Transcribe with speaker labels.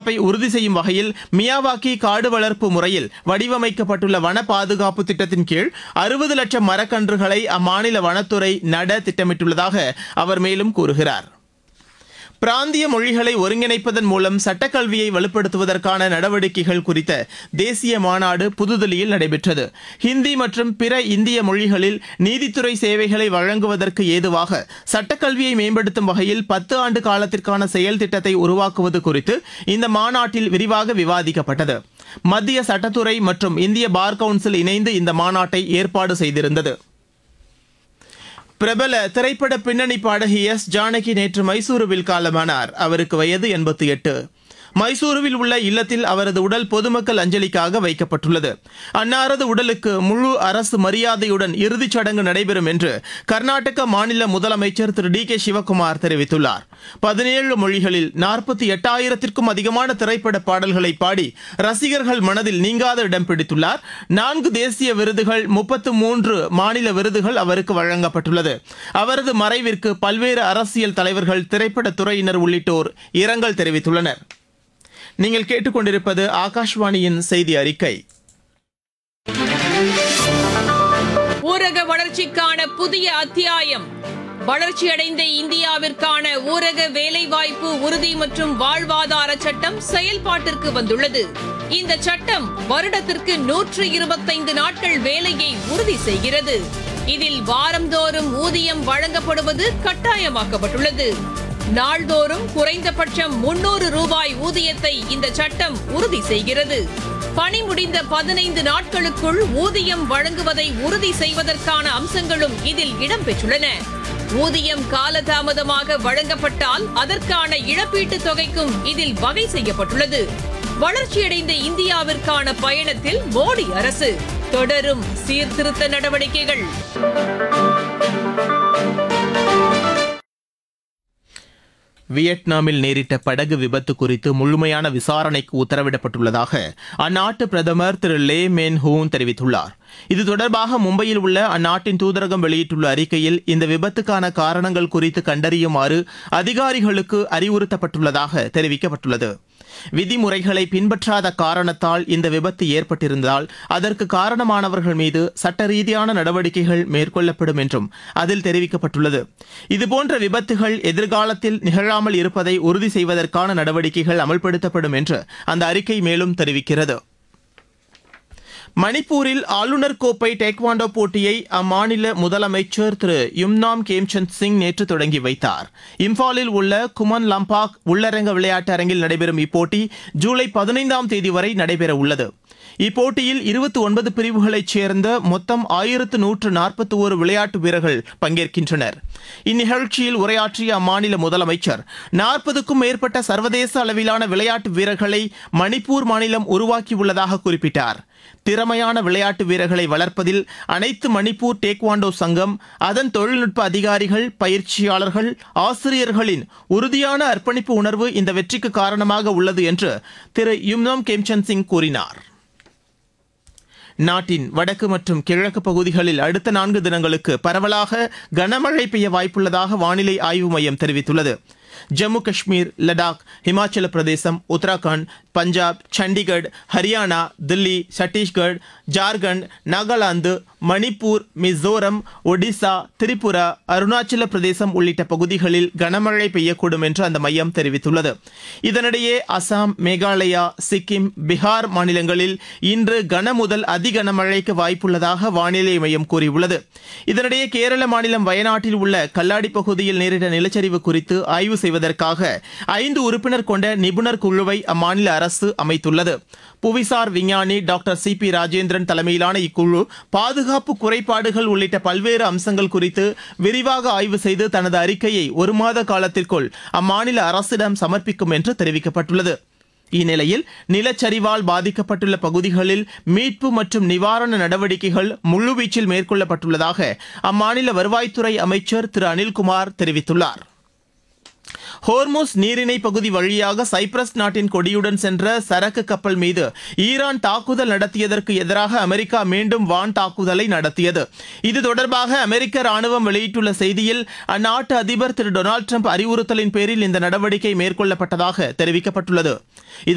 Speaker 1: பாதுகாப்பை உறுதி செய்யும் வகையில் மியாவாக்கி காடு வளர்ப்பு முறையில் வடிவமைக்கப்பட்டுள்ள வன பாதுகாப்பு திட்டத்தின் கீழ் அறுபது லட்சம் மரக்கன்றுகளை அம்மாநில வனத்துறை நட திட்டமிட்டுள்ளதாக அவர் மேலும் கூறுகிறார் பிராந்திய மொழிகளை ஒருங்கிணைப்பதன் மூலம் சட்டக்கல்வியை வலுப்படுத்துவதற்கான நடவடிக்கைகள் குறித்த தேசிய மாநாடு புதுதில்லியில் நடைபெற்றது ஹிந்தி மற்றும் பிற இந்திய மொழிகளில் நீதித்துறை சேவைகளை வழங்குவதற்கு ஏதுவாக சட்டக்கல்வியை மேம்படுத்தும் வகையில் பத்து ஆண்டு காலத்திற்கான செயல் திட்டத்தை உருவாக்குவது குறித்து இந்த மாநாட்டில் விரிவாக விவாதிக்கப்பட்டது மத்திய சட்டத்துறை மற்றும் இந்திய பார் கவுன்சில் இணைந்து இந்த மாநாட்டை ஏற்பாடு செய்திருந்தது பிரபல திரைப்பட பின்னணி பாடகி எஸ் ஜானகி நேற்று மைசூருவில் காலமானார் அவருக்கு வயது எண்பத்தி எட்டு மைசூருவில் உள்ள இல்லத்தில் அவரது உடல் பொதுமக்கள் அஞ்சலிக்காக வைக்கப்பட்டுள்ளது அன்னாரது உடலுக்கு முழு அரசு மரியாதையுடன் இறுதிச் சடங்கு நடைபெறும் என்று கர்நாடக மாநில முதலமைச்சர் திரு டி கே சிவக்குமார் தெரிவித்துள்ளார் பதினேழு மொழிகளில் நாற்பத்தி எட்டாயிரத்திற்கும் அதிகமான திரைப்பட பாடல்களை பாடி ரசிகர்கள் மனதில் நீங்காத இடம் பிடித்துள்ளார் நான்கு தேசிய விருதுகள் முப்பத்து மூன்று மாநில விருதுகள் அவருக்கு வழங்கப்பட்டுள்ளது அவரது மறைவிற்கு பல்வேறு அரசியல் தலைவர்கள் திரைப்பட துறையினர் உள்ளிட்டோர் இரங்கல் தெரிவித்துள்ளனர் நீங்கள் கேட்டுக்கொண்டிருப்பது ஆகாஷ்வாணியின் செய்தி அறிக்கை
Speaker 2: ஊரக வளர்ச்சிக்கான புதிய அத்தியாயம் வளர்ச்சியடைந்த இந்தியாவிற்கான ஊரக வேலைவாய்ப்பு உறுதி மற்றும் வாழ்வாதார சட்டம் செயல்பாட்டிற்கு வந்துள்ளது இந்த சட்டம் வருடத்திற்கு நூற்று இருபத்தைந்து நாட்கள் வேலையை உறுதி செய்கிறது இதில் வாரந்தோறும் ஊதியம் வழங்கப்படுவது கட்டாயமாக்கப்பட்டுள்ளது நாள்தோறும் குறைந்தபட்சம் முன்னூறு ரூபாய் ஊதியத்தை இந்த சட்டம் உறுதி செய்கிறது பணி முடிந்த பதினைந்து நாட்களுக்குள் ஊதியம் வழங்குவதை உறுதி செய்வதற்கான அம்சங்களும் இதில் இடம்பெற்றுள்ளன ஊதியம் காலதாமதமாக வழங்கப்பட்டால் அதற்கான இழப்பீட்டுத் தொகைக்கும் இதில் வகை செய்யப்பட்டுள்ளது வளர்ச்சியடைந்த இந்தியாவிற்கான பயணத்தில் மோடி அரசு தொடரும் சீர்திருத்த நடவடிக்கைகள்
Speaker 1: வியட்நாமில் நேரிட்ட படகு விபத்து குறித்து முழுமையான விசாரணைக்கு உத்தரவிடப்பட்டுள்ளதாக அந்நாட்டு பிரதமர் திரு லே மென் ஹூன் தெரிவித்துள்ளார் இது தொடர்பாக மும்பையில் உள்ள அந்நாட்டின் தூதரகம் வெளியிட்டுள்ள அறிக்கையில் இந்த விபத்துக்கான காரணங்கள் குறித்து கண்டறியுமாறு அதிகாரிகளுக்கு அறிவுறுத்தப்பட்டுள்ளதாக தெரிவிக்கப்பட்டுள்ளது விதிமுறைகளை பின்பற்றாத காரணத்தால் இந்த விபத்து ஏற்பட்டிருந்தால் அதற்கு காரணமானவர்கள் மீது சட்ட ரீதியான நடவடிக்கைகள் மேற்கொள்ளப்படும் என்றும் அதில் தெரிவிக்கப்பட்டுள்ளது இதுபோன்ற விபத்துகள் எதிர்காலத்தில் நிகழாமல் இருப்பதை உறுதி செய்வதற்கான நடவடிக்கைகள் அமல்படுத்தப்படும் என்று அந்த அறிக்கை மேலும் தெரிவிக்கிறது மணிப்பூரில் ஆளுநர் கோப்பை டேக்வாண்டோ போட்டியை அம்மாநில முதலமைச்சர் திரு யும்னாம் கேம்சந்த் சிங் நேற்று தொடங்கி வைத்தார் இம்பாலில் உள்ள குமன் லம்பாக் உள்ளரங்க விளையாட்டு அரங்கில் நடைபெறும் இப்போட்டி ஜூலை பதினைந்தாம் தேதி வரை நடைபெற உள்ளது இப்போட்டியில் இருபத்தி ஒன்பது பிரிவுகளைச் சேர்ந்த மொத்தம் ஆயிரத்து நூற்று நாற்பத்தி ஒரு விளையாட்டு வீரர்கள் பங்கேற்கின்றனர் இந்நிகழ்ச்சியில் உரையாற்றிய அம்மாநில முதலமைச்சர் நாற்பதுக்கும் மேற்பட்ட சர்வதேச அளவிலான விளையாட்டு வீரர்களை மணிப்பூர் மாநிலம் உருவாக்கியுள்ளதாக குறிப்பிட்டார் திறமையான விளையாட்டு வீரர்களை வளர்ப்பதில் அனைத்து மணிப்பூர் டேக்வாண்டோ சங்கம் அதன் தொழில்நுட்ப அதிகாரிகள் பயிற்சியாளர்கள் ஆசிரியர்களின் உறுதியான அர்ப்பணிப்பு உணர்வு இந்த வெற்றிக்கு காரணமாக உள்ளது என்று திரு யும்னோம் கேம்சந்த் சிங் கூறினார் நாட்டின் வடக்கு மற்றும் கிழக்கு பகுதிகளில் அடுத்த நான்கு தினங்களுக்கு பரவலாக கனமழை பெய்ய வாய்ப்புள்ளதாக வானிலை ஆய்வு மையம் தெரிவித்துள்ளது ஜம்மு காஷ்மீர் லடாக் ஹிமாச்சல பிரதேசம் உத்தராகண்ட் பஞ்சாப் சண்டிகர் ஹரியானா தில்லி சத்தீஸ்கர் ஜார்க்கண்ட் நாகாலாந்து மணிப்பூர் மிசோரம் ஒடிசா திரிபுரா அருணாச்சல பிரதேசம் உள்ளிட்ட பகுதிகளில் கனமழை பெய்யக்கூடும் என்று அந்த மையம் தெரிவித்துள்ளது இதனிடையே அசாம் மேகாலயா சிக்கிம் பீகார் மாநிலங்களில் இன்று கன முதல் அதி கனமழைக்கு வாய்ப்புள்ளதாக வானிலை மையம் கூறியுள்ளது இதனிடையே கேரள மாநிலம் வயநாட்டில் உள்ள கல்லாடி பகுதியில் நேரிட்ட நிலச்சரிவு குறித்து ஆய்வு செய்வதற்காக ஐந்து உறுப்பினர் கொண்ட நிபுணர் குழுவை அம்மாநில அரசு அமைத்துள்ளது புவிசார் விஞ்ஞானி டாக்டர் சி பி ராஜேந்திரன் தலைமையிலான இக்குழு பாதுகாப்பு குறைபாடுகள் உள்ளிட்ட பல்வேறு அம்சங்கள் குறித்து விரிவாக ஆய்வு செய்து தனது அறிக்கையை ஒரு மாத காலத்திற்குள் அம்மாநில அரசிடம் சமர்ப்பிக்கும் என்று தெரிவிக்கப்பட்டுள்ளது இந்நிலையில் நிலச்சரிவால் பாதிக்கப்பட்டுள்ள பகுதிகளில் மீட்பு மற்றும் நிவாரண நடவடிக்கைகள் முழுவீச்சில் மேற்கொள்ளப்பட்டுள்ளதாக அம்மாநில வருவாய்த்துறை அமைச்சர் திரு அனில்குமார் தெரிவித்துள்ளார் ஹோர்மோஸ் நீரிணை பகுதி வழியாக சைப்ரஸ் நாட்டின் கொடியுடன் சென்ற சரக்கு கப்பல் மீது ஈரான் தாக்குதல் நடத்தியதற்கு எதிராக அமெரிக்கா மீண்டும் வான் தாக்குதலை நடத்தியது இது தொடர்பாக அமெரிக்க ராணுவம் வெளியிட்டுள்ள செய்தியில் அந்நாட்டு அதிபர் திரு டொனால்டு ட்ரம்ப் அறிவுறுத்தலின் பேரில் இந்த நடவடிக்கை மேற்கொள்ளப்பட்டதாக தெரிவிக்கப்பட்டுள்ளது